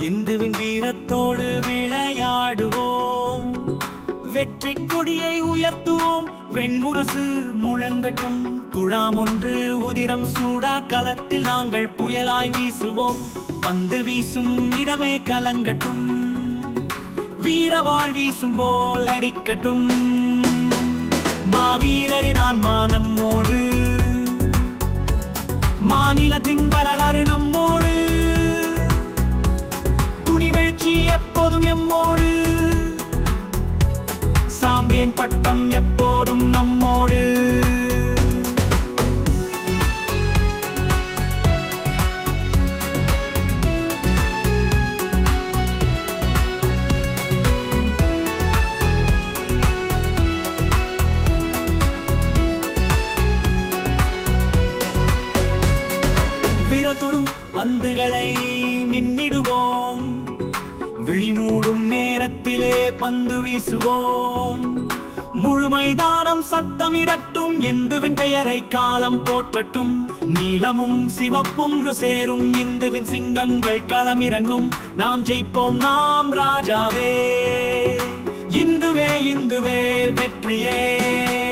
இந்துவின் வீரத்தோடு விளையாடுவோம் வெற்றி கொடியை உயர்த்துவோம் வெண்முரசு முழங்கட்டும் குழாம் ஒன்று உதிரம் சூடா களத்தில் நாங்கள் புயலாய் வீசுவோம் பந்து வீசும் இடமே கலங்கட்டும் வீரவாள் வீசும் போல் அடிக்கட்டும் மாவீரரின் ஆன்மா நம்மோடு மாநிலத்தின் வரலாறு நம்மோடு துணிவெழ்ச்சி எப்போதும் எம்மோடு சாம்பியன் பட்டம் எப்போதும் நம்மோடு விரதொடும் பந்துகளை நின்னிடுவோம் விழிமூடும் நேரத்திலே பந்து வீசுவோம் முழு மைதானம் சத்தமிடட்டும் இந்துவின் பெயரை காலம் போற்றட்டும் நீலமும் சிவப்பும் ஒன்று சேரும் இந்துவின் சிங்கங்கள் களமிறங்கும் நாம் ஜெயிப்போம் நாம் ராஜாவே இந்துவே இந்துவே வெற்றியே